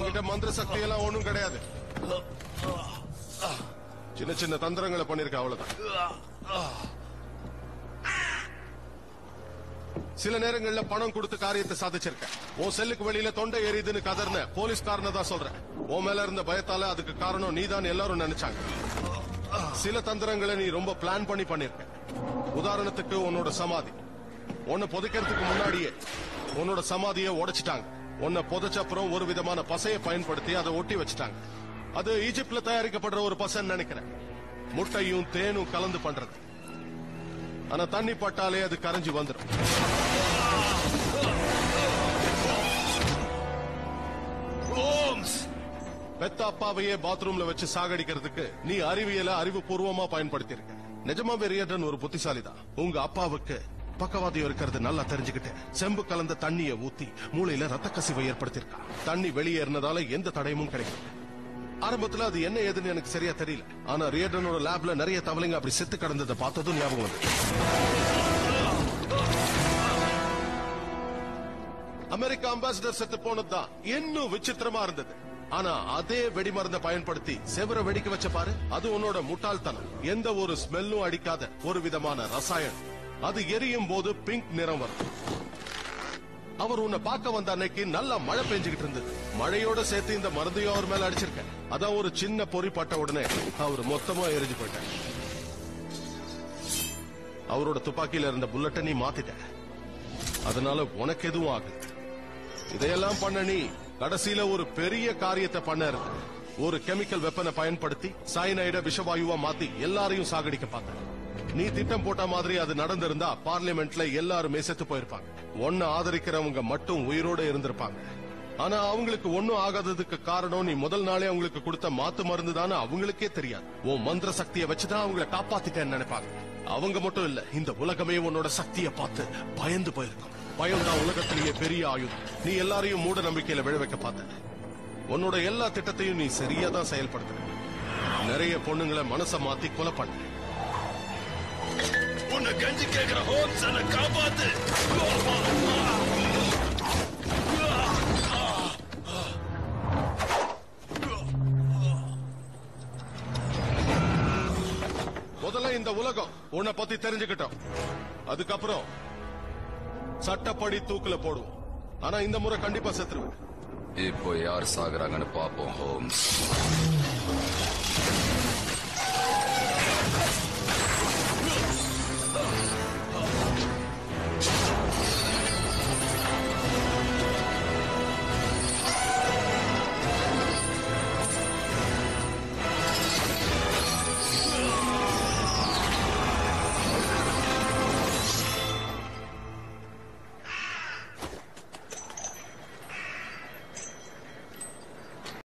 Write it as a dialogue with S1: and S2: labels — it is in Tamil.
S1: என்கிட்ட மந்திர சக்தி எல்லாம் ஒண்ணும் கிடையாது சின்ன சின்ன தந்திரங்களை பண்ணிருக்க அவ்வளவுதான் சில நேரங்கள்ல பணம் கொடுத்து காரியத்தை சாதிச்சிருக்கேன் உன் செல்லுக்கு வெளியில தொண்டை எரியுதுன்னு கதர்ன போலீஸ்காரனை தான் சொல்றேன் உன் மேல இருந்த பயத்தால அதுக்கு காரணம் நீதான் எல்லாரும் நினைச்சாங்க சில தந்திரங்களை நீ ரொம்ப பிளான் பண்ணி பண்ணிருக்க உதாரணத்துக்கு உன்னோட சமாதி உன்னை புதைக்கிறதுக்கு முன்னாடியே உன்னோட சமாதியை உடைச்சிட்டாங்க உன்னை புதைச்ச அப்புறம் ஒரு விதமான பசையை பயன்படுத்தி அதை ஒட்டி வச்சுட்டாங்க அது ஈஜிப்ட்ல தயாரிக்கப்படுற ஒரு பசன்னு நினைக்கிறேன் முட்டையும் தேனும் கலந்து பண்றது ஆனா தண்ணி பட்டாலே அது கரைஞ்சு வந்துடும்
S2: ஹோம்ஸ்
S1: பெத்த அப்பாவையே பாத்ரூம்ல வச்சு சாகடிக்கிறதுக்கு நீ அறிவியல அறிவுபூர்வமா பயன்படுத்தியிருக்க நிஜமாவே ரியர்டன் ஒரு புத்திசாலி தான் உங்க அப்பாவுக்கு பக்கவாதியம் இருக்கிறது நல்லா தெரிஞ்சுக்கிட்டு செம்பு கலந்த தண்ணிய ஊத்தி மூளையில ரத்த கசிவை ஏற்படுத்தியிருக்கான் தண்ணி வெளியேறினதால எந்த தடயமும் கிடைக்கல ஆரம்பத்துல அது என்ன ஏதுன்னு எனக்கு சரியா தெரியல ஆனா ரியர்டனோட லேப்ல நிறைய தவளைங்க அப்படி செத்து கிடந்ததை பார்த்ததும் ஞாபகம் வந்து அமெரிக்க அம்பாசிடர் செத்து போனதுதான் இன்னும் விசித்திரமா இருந்தது ஆனா அதே வெடிமருந்தை பயன்படுத்தி செவர வெடிக்க வச்ச பாரு அது உன்னோட முட்டாள்தனம் எந்த ஒரு ஸ்மெல்லும் அடிக்காத ஒரு விதமான ரசாயனம் அது எரியும் போது பிங்க் நிறம் வரும் அவர் உன்னை பார்க்க வந்த அன்னைக்கு நல்லா மழை பெஞ்சுகிட்டு இருந்தது மழையோட சேர்த்து இந்த மருந்தையும் அவர் மேல அடிச்சிருக்கேன் அதான் ஒரு சின்ன பொறி பட்ட உடனே அவர் மொத்தமா எரிஞ்சு போயிட்டார் அவரோட துப்பாக்கியில இருந்த புல்லட்டை நீ மாத்திட்ட அதனால உனக்கு எதுவும் ஆகுது இதையெல்லாம் பண்ண நீ கடைசியில ஒரு பெரிய காரியத்தை பண்ண இருக்க ஒரு கெமிக்கல் வெப்பனை பயன்படுத்தி சைனைட விஷவாயுவா மாத்தி எல்லாரையும் சாகடிக்க பார்த்த நீ திட்டம் போட்ட மாதிரி அது நடந்திருந்தா பார்லிமெண்ட்ல எல்லாருமே செத்து போயிருப்பாங்க ஒன்னு ஆதரிக்கிறவங்க மட்டும் உயிரோட இருந்திருப்பாங்க ஆனா அவங்களுக்கு ஒண்ணும் ஆகாததுக்கு காரணம் நீ முதல் நாளே அவங்களுக்கு கொடுத்த மாத்து மருந்து தானே அவங்களுக்கே தெரியாது உன் மந்திர சக்தியை வச்சுதான் அவங்கள காப்பாத்திட்டேன்னு நினைப்பாங்க அவங்க மட்டும் இல்ல இந்த உலகமே உன்னோட சக்தியை பார்த்து பயந்து போயிருக்கும் பயம் தான் உலகத்திலேயே பெரிய ஆயுதம் நீ எல்லாரையும் மூட நம்பிக்கையில விழ வைக்க பார்த்த உன்னோட எல்லா திட்டத்தையும் நீ சரியா தான் செயல்படுத்துற நிறைய பொண்ணுங்களை மனச மாத்தி கொலை பண்ண
S2: உன்னை கஞ்சி கேட்கிற ஹோம்ஸ் என்ன காப்பாத்து
S1: முதல்ல இந்த உலகம் உன்னை பத்தி தெரிஞ்சுக்கிட்டோம் அதுக்கப்புறம் சட்டப்படி தூக்குல போடுவோம் ஆனா இந்த முறை கண்டிப்பா செத்துருவேன்
S3: இப்போ யார் சாகுறாங்கன்னு பாப்போம் ஹோம்ஸ்